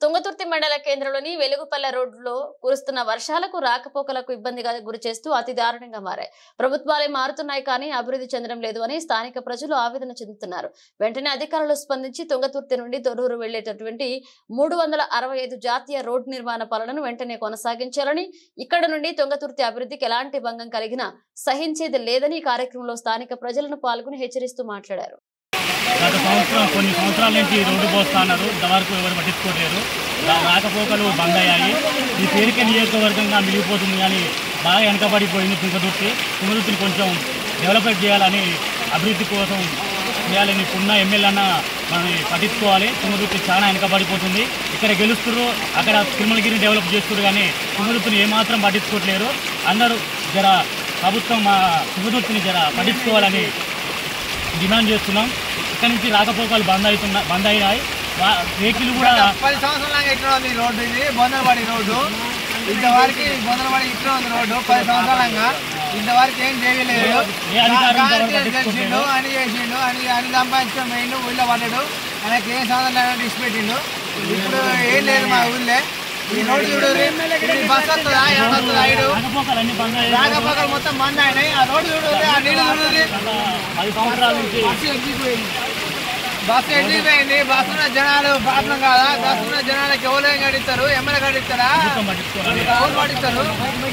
తుంగతుర్తి మండల కేంద్రంలోని వెలుగుపల్లె రోడ్లో కురుస్తున్న వర్షాలకు రాకపోకలకు ఇబ్బందిగా గురి చేస్తూ అతి దారుణంగా మారాయి ప్రభుత్వాలే మారుతున్నాయి కానీ అభివృద్ధి చెందడం లేదు అని స్థానిక ప్రజలు ఆవేదన చెందుతున్నారు వెంటనే అధికారులు స్పందించి తుంగతుర్తి నుండి తొర్రూరు వెళ్లేటటువంటి మూడు వందల అరవై ఐదు జాతీయ రోడ్డు నిర్మాణ పనులను వెంటనే కొనసాగించాలని ఇక్కడ నుండి తుంగతుర్తి అభివృద్ధికి ఎలాంటి భంగం కలిగినా సహించేది లేదని ఈ కార్యక్రమంలో స్థానిక ప్రజలను పాల్గొని హెచ్చరిస్తూ మాట్లాడారు గత సంవత్సరం కొన్ని సంవత్సరాల నుంచి రోడ్డు పోస్తున్నారు ఇంతవరకు ఎవరు పట్టించుకోవట్లేరు రా- రాకపోకలు బంద్ అయ్యాయి ఈ పేరుకే నియోజకవర్గంగా మిగిలిపోతుంది కానీ బాగా వెనకబడిపోయింది తుంగతుర్తి తుంగతుర్తిని కొంచెం డెవలప్మెంట్ చేయాలని అభివృద్ధి కోసం చేయాలని ఇప్పుడున్న ఎమ్మెల్యే అన్న మనని పట్టించుకోవాలి తుంగతుర్తి చాలా వెనకబడిపోతుంది ఇక్కడ గెలుస్తున్నారు అక్కడ తిరుమలగిరిని డెవలప్ చేస్తున్నారు కానీ తుంగతుర్తిని ఏమాత్రం పట్టించుకోవట్లేరు అందరూ జర ప్రభుత్వం మా తుంగతుర్తిని జర పట్టించుకోవాలని డిమాండ్ చేస్తున్నాం ఇక్కడి నుంచి రాకపోకలు బంద్ అవుతున్నా బంద్ అయినాయి వా- వెహికల్ కూడా పది సంవత్సరాలు ఇట్లా ఉంది రోడ్డు ఇది బొందలవాడి రోడ్డు ఇంతవరకు బొందలవాడి ఇట్లా ఉంది రోడ్డు పది సంవత్సరాలంగా ఇంతవరకు ఏం చేయలేదు ఏ అధికారం గారికి ఇంతవరకు తెలిసిండు అని చేసిండు అని అని సంపాదించడం మెయిన్ ఊళ్ళో పడ్డాడు ఆయనకి ఏం సంవత్సరం లేదంటే ఇచ్చిపెట్టిండు ఇప్పుడు ఏం లేదు మా ఊళ్ళో ఈ రోడ్డు చూడు ఈ బస్ వస్తుందా ఏమైనా వస్తుందా ఇడు రాకపోకలు అన్ని బంద్ అయ్యాయి రాకపోకలు మొత్తం బంద్ అయినాయి ఆ రోడ్డు చూడు ఆ నీళ్ళు చూడు గత పది సంవత్సరాల నుంచి బస్సు ఎండిపోయింది బస్సులో జనాలు ప్రాబ్లం కాదా బస్సులో జనాలకు ఎవరు గడిస్తారు ఎమ్మెల్యే గడిస్తారా ప్రభుత్వం పట్టించుకోవాలి ఎవరు పడిస్తారు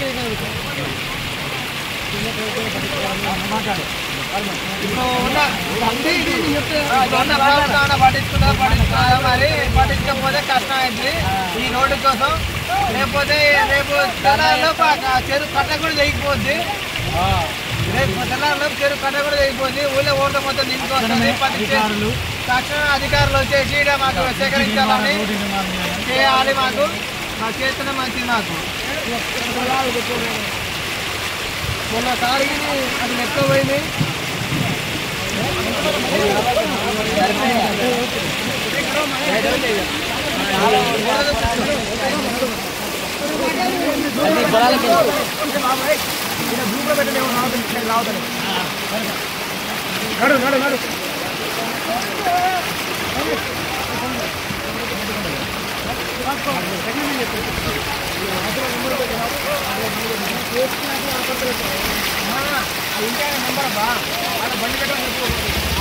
ఇప్పుడు ఉన్న ఇప్పుడు ఉన్న ప్రభుత్వం పట్టించుకుందా పట్టించుకుందా మరి పట్టించకపోతే కష్టం అయింది ఈ రోడ్డు కోసం లేకపోతే రేపు తెల్లారిలో చెరువు కట్ట కూడా తెగిపోద్ది రేపు తెల్లారిలో చెరువు కట్ట కూడా తెగిపోద్ది ఊళ్ళో ఓట్ల మొత్తం నింపుకొస్తుంది పట్టించే అధికారులు తక్షణ అధికారులు వచ్చేసి ఈడ మాకు సేకరించాలని రోడ్డు నిర్మాణం చేయాలని చేయాలి మాకు మా చేస్తున్న మంచిది మాకు మొన్న తారీఖు అది లెక్క పోయింది నెంబర్ బా బండి పెట్టమని చెప్పు